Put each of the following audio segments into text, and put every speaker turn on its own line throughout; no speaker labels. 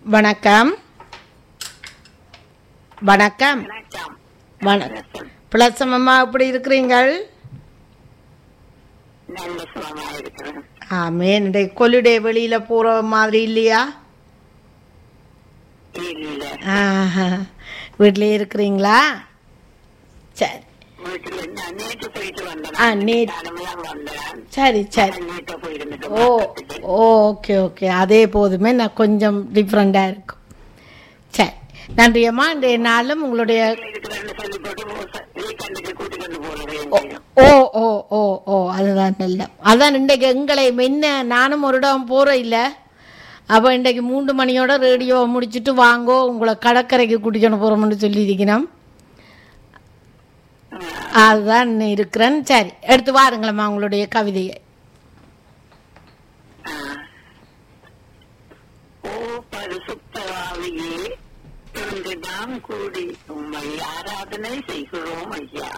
வணக்கம் வணக்கம்
வணக்கம்
வணக்கம் பிளசம் அம்மா எப்படி இருக்கிறீங்கள்
நல்ல சுகமா இருக்கிறேன்
ஆமே இந்த கொலுடே வெளியில போற மாதிரி இல்லையா
இல்ல
ஆஹா. வீட்டிலே இருக்கிறீங்களா சரி
வீட்டுல நான் நேற்று போயிட்டு வந்தேன்
ஆ, நேத்து.
தலைமையாக வந்தேன்
சரி சரி
நேற்று போயிருந்துட்டு
ஓ ஓகே ஓகே அதே போதுமே நான் கொஞ்சம் டிஃப்ரெண்டாக இருக்கும் சரி நன்றி அம்மா இன்றைய நாளும் உங்களுடைய
இருக்கிறேன்னு சொல்லி போட்டு வீக்கெண்டுக்கு கூட்டிக் கொண்டு போறேன்
ஓ ஓ ஓ ஓ அதுதான் நல்ல அதான் இன்றைக்கு எங்களை மென்ன நானும் ஒரு இடம் போகிறோம் இல்லை அப்போ இன்றைக்கு மூன்று மணியோட ரேடியோ முடிச்சுட்டு வாங்கோ உங்களை கடற்கரைக்கு கூட்டிக்கொண்டு போகிறோம்னு சொல்லியிருக்கிறோம் அதுதான் இருக்கிறேன் சரி எடுத்து வாருங்களம்மா உங்களுடைய கவிதையை
ஓ பரிசுத்தவாவியே இன்று நாம் கூடி உம்மை ஆராதனை செய்கிறோம் ஐயா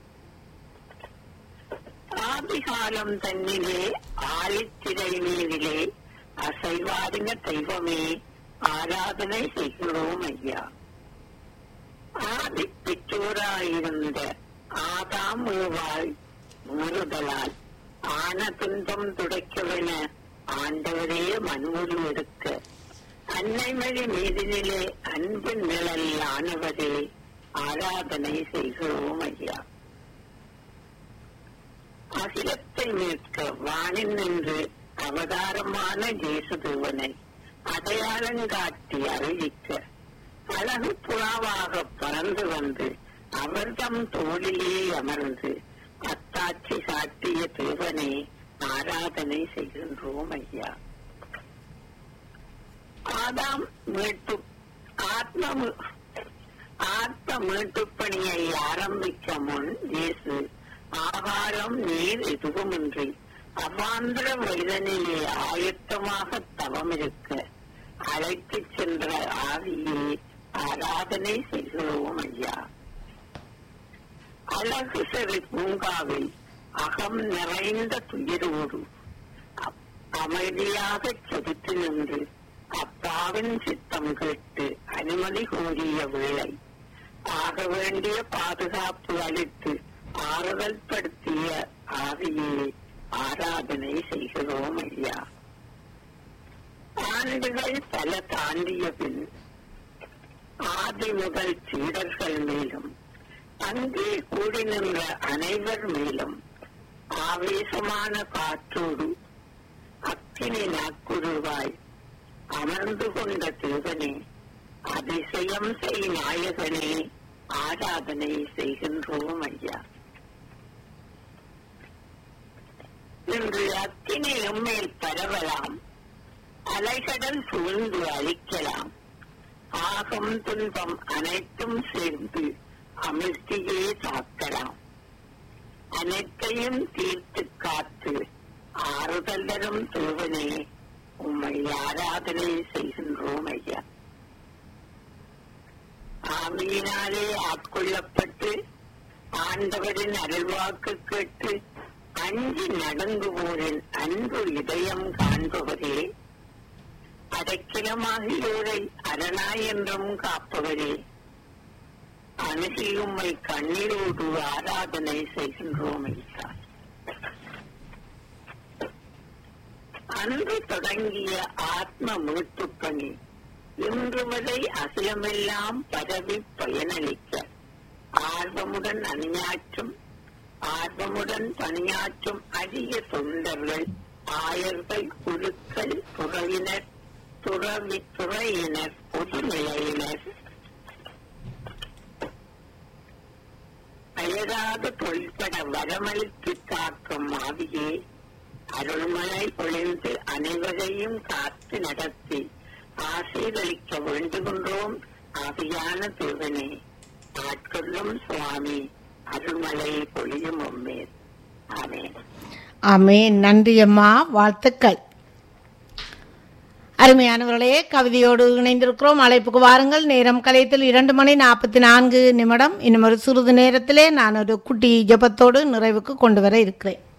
ஆதிகாலம் தன்னிலே ஆழித்திரை நீரிலே அசைவாருங்க தெய்வமே ஆராதனை செய்கிறோம் ஐயா ஆதி பெற்றோராயிருந்த ஆதாம் ஏவாள் உணர்தலால் ஆன துன்பம் துடைக்கவென ஆண்டவரே மனுவொரு எடுக்க அன்னைமொழி மீதினிலே அன்பு நிழல் ஆனவரே ஆராதனை செய்கிறோம் ஐயா அகிலத்தை மீட்க வானில் நின்று அவதாரமான ஜேசுதேவனை அடையாளங்காட்டி அறிவிக்க அழகு புறாவாக பறந்து வந்து அவர்தம் தோளிலே அமர்ந்து அத்தாட்சி சாட்டிய தேவனை ஆராதனை செய்கின்றோம் ஐயா ஆதாம் மீட்டு ஆத்ம மீ- ஆத்ம மீட்டுப் பணியை ஆரம்பிக்க முன் இயேசு ஆகாரம் நீர் எதுவுமின்றி அவாந்திர வயதனிலே ஆயத்தமாக தவம் இருக்க அழைத்துச் சென்ற ஆவியே ஆராதனை செய்கிறோம் ஐயா அழகு சிறு பூங்காவில் அகம் நிறைந்த துயரோடு அப்- அமைதியாகச் செதுத்து நின்று அப்பாவின் சித்தம் கேட்டு அனுமதி கோரிய வேளை ஆக வேண்டிய பாதுகாப்பு அளித்து ஆறுதல் படுத்திய ஆவியை ஆராதனை செய்கிறோம் ஐயா ஆண்டுகள் பல தாண்டிய பின் ஆதி முதல் சீடர்கள் மேலும் அங்கே கூடி நின்ற அனைவர் மேலும் ஆவேசமான காற்றோடு அக்கினி நாக்குருவாய் அமர்ந்து கொண்ட தேவனே அதிசயம் செய் நாயகனே ஆராதனை செய்கின்றோம் ஐயா இன்று அக்கினி எம்மேல் பரவலாம் அலைகடல் சூழ்ந்து அழிக்கலாம் ஆகம் துன்பம் அனைத்தும் சேர்ந்து அமிழ்த்தியே தாக்கலாம் அனைத்தையும் தீர்த்து காத்து ஆறுதல் தரும் தேவனே உம்மை ஆராதனை செய்கின்றோம் ஐயா ஆவியினாலே ஆட்கொள்ளப்பட்டு ஆண்டவரின் அருள்வாக்கு கேட்டு அஞ்சு நடங்குவோரின் அன்பு இதயம் காண்பவரே அடைக்கலமாகியோரை அரணாய் என்றும் காப்பவரே அணுகி உம்மை கண்ணீரோடு ஆராதனை செய்கின்றோம் ஐயா அன்று தொடங்கிய ஆத்ம மீட்புப் பணி இன்று வரை அகிலமெல்லாம் பரவி பயனளிக்க ஆர்வமுடன் அணியாற்றும் ஆர்வமுடன் பணியாற்றும் அரிய தொண்டர்கள் ஆயர்கள் குழுக்கள் துறையினர் துறவி துறையினர் பொதுநிலையினர் அயராத தொல்பட வரமளித்து காக்கும் ஆவியே அருள்மழை பொழிந்து அனைவரையும் காத்து நடத்தி ஆசீர்வதிக்க வேண்டுகின்றோம் ஆவியான தேவனே ஆட்கொள்ளும் சுவாமி அருள்மலை பொழியும் உம்மேல் ஆமென்
ஆமே நன்றி அம்மா வாழ்த்துக்கள் அருமையானவர்களே கவிதையோடு இணைந்திருக்கிறோம் அழைப்புக்கு வாருங்கள் நேரம் கலையத்தில் இரண்டு மணி நாற்பத்தி நான்கு நிமிடம் இன்னும் ஒரு சிறிது நேரத்திலே நான் ஒரு குட்டி ஜெபத்தோடு நிறைவுக்கு கொண்டு வர இருக்கிறேன்